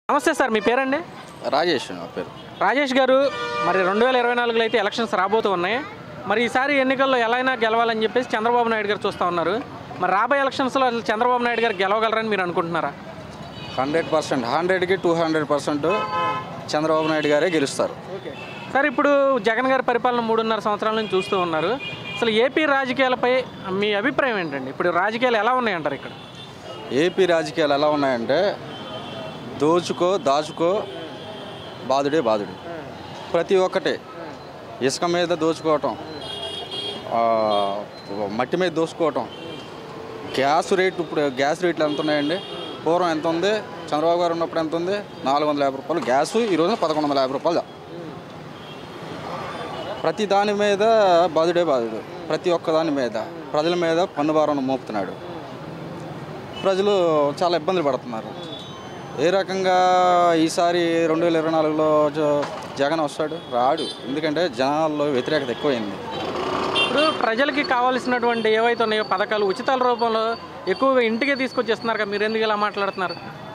నమస్తే సార్ మీ పేరండి రాజేష్ నా పేరు రాజేష్ గారు మరి రెండు వేల ఇరవై నాలుగులో అయితే ఎలక్షన్స్ రాబోతూ ఉన్నాయి మరి ఈసారి ఎన్నికల్లో ఎలా అయినా గెలవాలని చెప్పేసి చంద్రబాబు నాయుడు గారు చూస్తూ ఉన్నారు మరి రాబోయే ఎలక్షన్స్లో అసలు చంద్రబాబు నాయుడు గారు గెలవగలరని మీరు అనుకుంటున్నారా హండ్రెడ్ పర్సెంట్ హండ్రెడ్కి two hundred percent Chandrababu Naidu గారే గెలుస్తారు ఓకే సార్ ఇప్పుడు జగన్ గారి పరిపాలన మూడున్నర సంవత్సరాల నుంచి చూస్తూ ఉన్నారు అసలు ఏపీ రాజకీయాలపై మీ అభిప్రాయం ఏంటండి ఇప్పుడు రాజకీయాలు ఎలా ఉన్నాయంటారు ఇక్కడ ఏపీ రాజకీయాలు ఎలా ఉన్నాయంటే దోచుకో దాచుకో బాధుడే బాధుడు ప్రతి ఒక్కటే ఇసుక మీద దోచుకోవటం ఆ, మట్టి మీద దోచుకోవటం గ్యాస్ రేట్ ఇప్పుడు గ్యాస్ రేట్లు ఎంత ఉన్నాయండి పూర్వం ఎంత ఉంది చంద్రబాబు గారు ఉన్నప్పుడు ఎంత ఉంది నాలుగు వందల యాభై రూపాయలు గ్యాస్ ఈ రోజున పదకొండు వందల యాభై రూపాయలు ప్రతి దాని మీద బాధుడే బాధుడు ప్రతి ఒక్క దాని మీద ప్రజల మీద పన్ను భారం మోపుతున్నాడు ప్రజలు చాలా ఇబ్బందులు పడుతున్నారు ఏ రకంగా ఈసారి రెండు వేల ఇరవై నాలుగులో జ- జగన్ వస్తాడు రాడు ఎందుకంటే జనాల్లో వ్యతిరేకత ఎక్కువైంది ఇప్పుడు ప్రజలకి కావాల్సినటువంటి ఏవైతే ఉన్నాయో పథకాలు ఉచితాల రూపంలో ఎక్కువగా ఇంటికే తీసుకొచ్చేస్తున్నారు కదా మీరు ఎందుకు ఇలా మాట్లాడుతున్నారు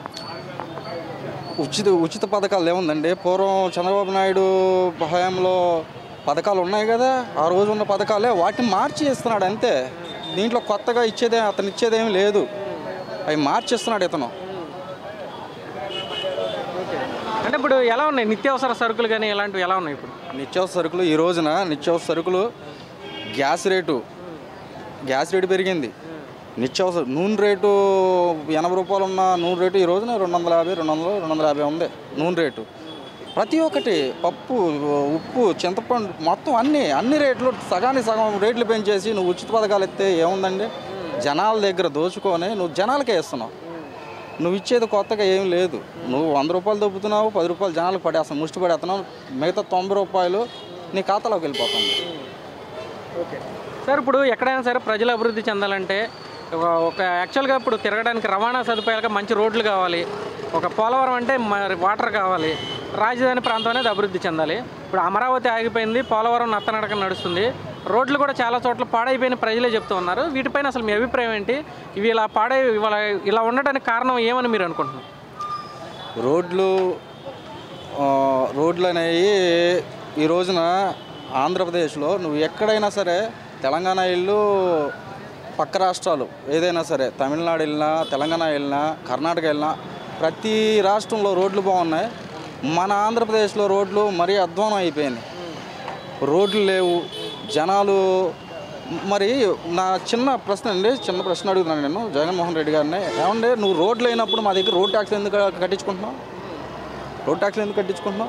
ఉచిత ఉచిత పథకాలు ఏముందండి పూర్వం చంద్రబాబు నాయుడు హయాంలో పథకాలు ఉన్నాయి కదా ఆ రోజు ఉన్న పథకాలే వాటిని మార్చి ఇస్తున్నాడు అంతే దీంట్లో కొత్తగా ఇచ్చేదే అతను ఇచ్చేదేమీ లేదు అవి మార్చిస్తున్నాడు ఇతను అంటే ఇప్పుడు ఎలా ఉన్నాయి నిత్యావసర సరుకులు కానీ ఇలాంటివి ఎలా ఉన్నాయి ఇప్పుడు నిత్యావసర సరుకులు ఈ రోజున నిత్యావసర సరుకులు గ్యాస్ రేటు గ్యాస్ రేటు పెరిగింది నిత్యావసర నూనె రేటు ఎనభై రూపాయలు ఉన్న నూనె రేటు ఈ రోజున రెండు వందల యాభై రెండు వందలు రెండు వందల యాభై ఉంది నూనె రేటు ప్రతి ఒక్కటి పప్పు ఉప్పు చింతపండు మొత్తం అన్ని అన్ని రేట్లు సగానికి సగం రేట్లు పెంచేసి నువ్వు ఉచిత పథకాలు ఇస్తే ఏముందండి జనాల దగ్గర దోచుకొని నువ్వు జనాలకే ఇస్తున్నావు నువ్వు ఇచ్చేది కొత్తగా ఏం లేదు నువ్వు వంద రూపాయలు దొబ్బుతున్నావు పది రూపాయలు జనాలకు పడేస్తావు ముష్టి పడేస్తున్నావు మిగతా తొంభై రూపాయలు నీ ఖాతాలోకి వెళ్ళిపోతుంది ఓకే సార్ ఇప్పుడు ఎక్కడైనా సరే ప్రజలు అభివృద్ధి చెందాలంటే ఒక ఒక యాక్చువల్గా ఇప్పుడు తిరగడానికి రవాణా సదుపాయాలుగా మంచి రోడ్లు కావాలి ఒక పోలవరం అంటే మరి వాటర్ కావాలి రాజధాని ప్రాంతం అనేది అభివృద్ధి చెందాలి ఇప్పుడు అమరావతి ఆగిపోయింది పోలవరం నత్తనడక నడుస్తుంది రోడ్లు కూడా చాలా చోట్ల పాడైపోయిన ప్రజలే చెప్తూ ఉన్నారు వీటిపైన అసలు మీ అభిప్రాయం ఏంటి ఇవి ఇలా పాడై ఇవాళ ఇలా ఉండడానికి కారణం ఏమని మీరు అనుకుంటున్నారు రోడ్లు ఆ, రోడ్లు అనేవి ఈ రోజున ఆంధ్రప్రదేశ్లో నువ్వు ఎక్కడైనా సరే తెలంగాణ ఇల్లు పక్క రాష్ట్రాలు ఏదైనా సరే తమిళనాడు వెళ్ళినా తెలంగాణ వెళ్ళినా కర్ణాటక వెళ్ళినా ప్రతి రాష్ట్రంలో రోడ్లు బాగున్నాయి మన ఆంధ్రప్రదేశ్లో రోడ్లు మరీ అధ్వానం అయిపోయింది రోడ్లు లేవు జనాలు మరి నా చిన్న ప్రశ్న అండి చిన్న ప్రశ్న అడుగుతున్నాను నేను జగన్మోహన్ రెడ్డి గారిని ఏమంటే నువ్వు రోడ్లు అయినప్పుడు మా దగ్గర రోడ్ ట్యాక్స్ ఎందుకు కట్టించుకుంటున్నావు రోడ్ ట్యాక్స్లు ఎందుకు కట్టించుకుంటున్నావు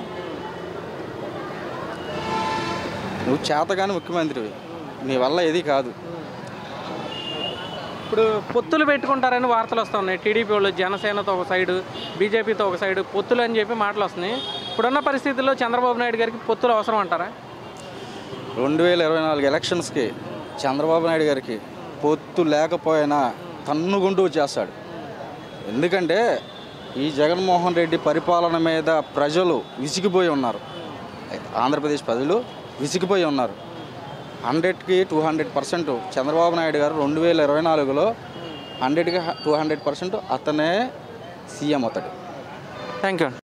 నువ్వు చేతగాని ముఖ్యమంత్రివి నీ వల్ల ఇది కాదు ఇప్పుడు పొత్తులు పెట్టుకుంటారని వార్తలు వస్తూ ఉన్నాయి టీడీపీ వాళ్ళు జనసేనతో ఒక సైడు బీజేపీతో ఒక సైడు పొత్తులు అని చెప్పి మాటలు వస్తున్నాయి ఇప్పుడున్న పరిస్థితుల్లో చంద్రబాబు నాయుడు గారికి పొత్తులు అవసరం అంటారా రెండు వేల ఇరవై నాలుగు ఎలక్షన్స్కి చంద్రబాబు నాయుడు గారికి పొత్తు లేకపోయినా తన్నుగుంటూ చేస్తాడు ఎందుకంటే ఈ జగన్మోహన్ రెడ్డి పరిపాలన మీద ప్రజలు విసిగిపోయి ఉన్నారు ఆంధ్రప్రదేశ్ ప్రజలు విసిగిపోయి ఉన్నారు హండ్రెడ్కి two hundred percent Chandrababu Naidu గారు రెండు వేల ఇరవై నాలుగులో హండ్రెడ్కి టూ హండ్రెడ్ పర్సెంట్ అతనే సీఎం అవుతాడు థ్యాంక్ యూ